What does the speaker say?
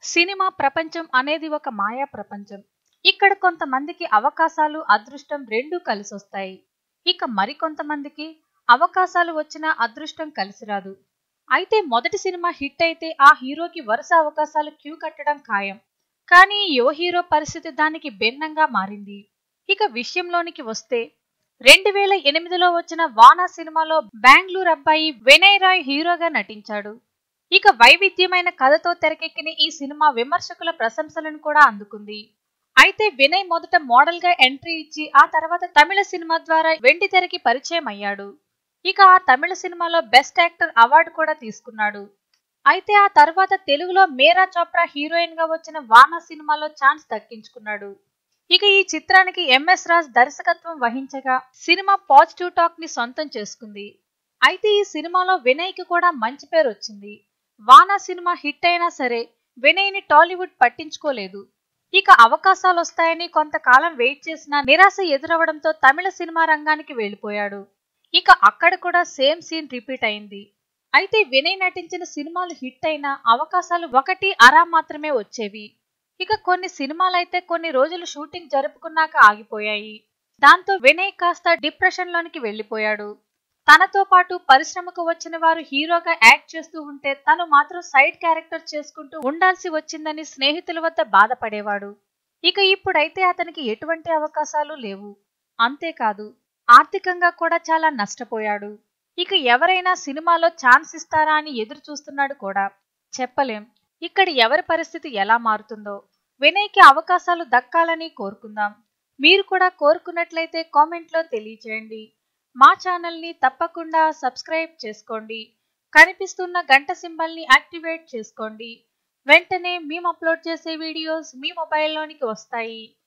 cinema ప్రపంచం అనేది ఒక మాయా ప్రపంచం ఇక్కడ కొంతమందికి అవకాశాలు అదృష్టం రెండూ కలిసొస్తాయి ఇక మరికొంతమందికి అవకాశాలు వచ్చినా అదృష్టం కలిసి రాదు అయితే మొదటి సినిమా హిట్ అయితే ఆ హీరోకి వరుస అవకాశాలు క్యూ కట్టడం ఖాయం కానీ యువ హీరో పరిస్థితి దానికి భిన్నంగా మారింది ఇక విషయంలోనికి వస్తే రెండు వేల ఎనిమిదిలో వచ్చిన వానా సినిమాలో బెంగళూరు అబ్బాయి వినయ్ రాయ్ హీరోగా నటించాడు ఇక వైవిధ్యమైన కథతో తెరకెక్కిన ఈ సినిమా విమర్శకుల ప్రశంసలను కూడా అందుకుంది అయితే వినయ్ మొదట మోడల్ గా ఎంట్రీ ఇచ్చి ఆ తర్వాత తమిళ సినిమా ద్వారా వెండి తెరకి పరిచయం అయ్యాడు ఇక ఆ తమిళ సినిమాలో బెస్ట్ యాక్టర్ అవార్డు కూడా తీసుకున్నాడు అయితే ఆ తర్వాత తెలుగులో మేరా చోప్రా హీరోయిన్ గా వచ్చిన వానా సినిమాలో ఛాన్స్ దక్కించుకున్నాడు ఇక ఈ చిత్రానికి ఎంఎస్ రాజ్ దర్శకత్వం వహించగా సినిమా పాజిటివ్ టాక్ ని సొంతం చేసుకుంది అయితే ఈ సినిమాలో వినయ్ కి కూడా మంచి పేరు వచ్చింది వానా సినిమా హిట్ అయినా సరే వినయ్ ని టాలీవుడ్ పట్టించుకోలేదు ఇక అవకాశాలు వస్తాయని కొంతకాలం వెయిట్ చేసినా నిరాశ ఎదురవడంతో తమిళ సినిమా రంగానికి వెళ్ళిపోయాడు ఇక అక్కడ కూడా సేమ్ సీన్ రిపీట్ అయింది అయితే వినయ్ నటించిన సినిమాలు హిట్ అయినా అవకాశాలు ఒకటి అరా మాత్రమే వచ్చేవి ఇక కొన్ని సినిమాలైతే కొన్ని రోజులు షూటింగ్ జరుపుకున్నాక ఆగిపోయాయి దాంతో వినయ్ కాస్త డిప్రెషన్ లోనికి వెళ్లిపోయాడు తనతో పాటు పరిశ్రమకు వచ్చిన వారు హీరోగా యాక్ట్ చేస్తూ ఉంటే తను మాత్రం సైడ్ క్యారెక్టర్ చేసుకుంటూ ఉండాల్సి వచ్చిందని స్నేహితుల వద్ద బాధపడేవాడు ఇక ఇప్పుడైతే అతనికి ఎటువంటి అవకాశాలు లేవు అంతేకాదు ఆర్థికంగా కూడా చాలా నష్టపోయాడు ఇక ఎవరైనా సినిమాలో ఛాన్స్ ఇస్తారా అని ఎదురు చూస్తున్నాడు కూడా చెప్పలేం ఇక్కడ ఎవరి పరిస్థితి ఎలా మారుతుందో వినయ్కి అవకాశాలు దక్కాలని కోరుకుందాం మీరు కూడా కోరుకున్నట్లయితే కామెంట్లో తెలియచేయండి మా ఛానల్ని తప్పకుండా సబ్స్క్రైబ్ చేసుకోండి కనిపిస్తున్న గంట సింబల్ని యాక్టివేట్ చేసుకోండి వెంటనే మేము అప్లోడ్ చేసే వీడియోస్ మీ మొబైల్లోనికి వస్తాయి